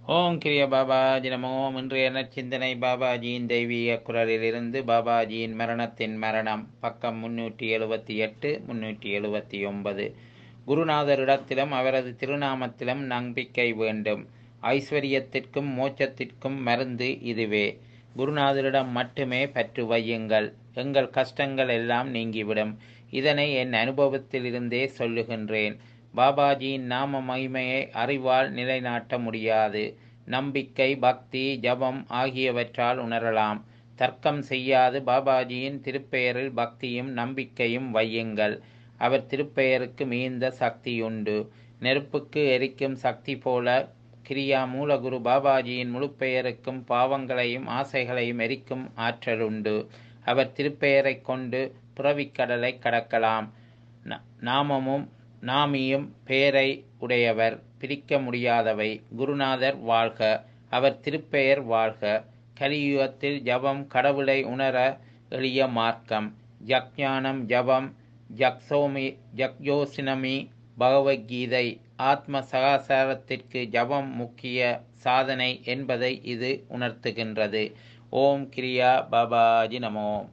ஓம் கிரிய பாபாஜி நமோ இன்றைய நற்சிந்தனை பாபாஜியின் தெய்வீக குரலிலிருந்து பாபாஜியின் மரணத்தின் மரணம் பக்கம் முன்னூற்றி எழுபத்தி எட்டு முன்னூற்றி எழுபத்தி ஒன்பது குருநாதரிடத்திலும் அவரது திருநாமத்திலும் நம்பிக்கை வேண்டும் ஐஸ்வர்யத்திற்கும் மோட்சத்திற்கும் மருந்து இதுவே குருநாதரிடம் மட்டுமே பற்று வையுங்கள் எங்கள் கஷ்டங்கள் எல்லாம் நீங்கிவிடும் இதனை என் அனுபவத்திலிருந்தே சொல்லுகின்றேன் பாபாஜியின் நாம மகிமையை அறிவால் நிலைநாட்ட முடியாது நம்பிக்கை பக்தி ஜபம் ஆகியவற்றால் உணரலாம் தர்க்கம் செய்யாது பாபாஜியின் திருப்பெயரில் பக்தியும் நம்பிக்கையும் வையுங்கள் அவர் திருப்பெயருக்கு மிகுந்த சக்தியுண்டு நெருப்புக்கு எரிக்கும் சக்தி போல கிரியா மூலகுரு பாபாஜியின் முழு பெயருக்கும் பாவங்களையும் ஆசைகளையும் எரிக்கும் ஆற்றல் உண்டு அவர் திருப்பெயரை கொண்டு புறவிக்கடலை கடக்கலாம் நாமமும் நாமியும் பெயரை உடையவர் பிரிக்க முடியாதவை குருநாதர் வாழ்க அவர் திருப்பெயர் வாழ்க கலியுகத்தில் ஜபம் கடவுளை உணர எளிய மார்க்கம் ஜக்ஞானம் ஜபம் ஜக்சோமி ஜக்யோசினமி பகவத்கீதை ஆத்ம சகாசாரத்திற்கு ஜபம் முக்கிய சாதனை என்பதை இது உணர்த்துகின்றது ஓம் கிரியா பாபாஜி நமோ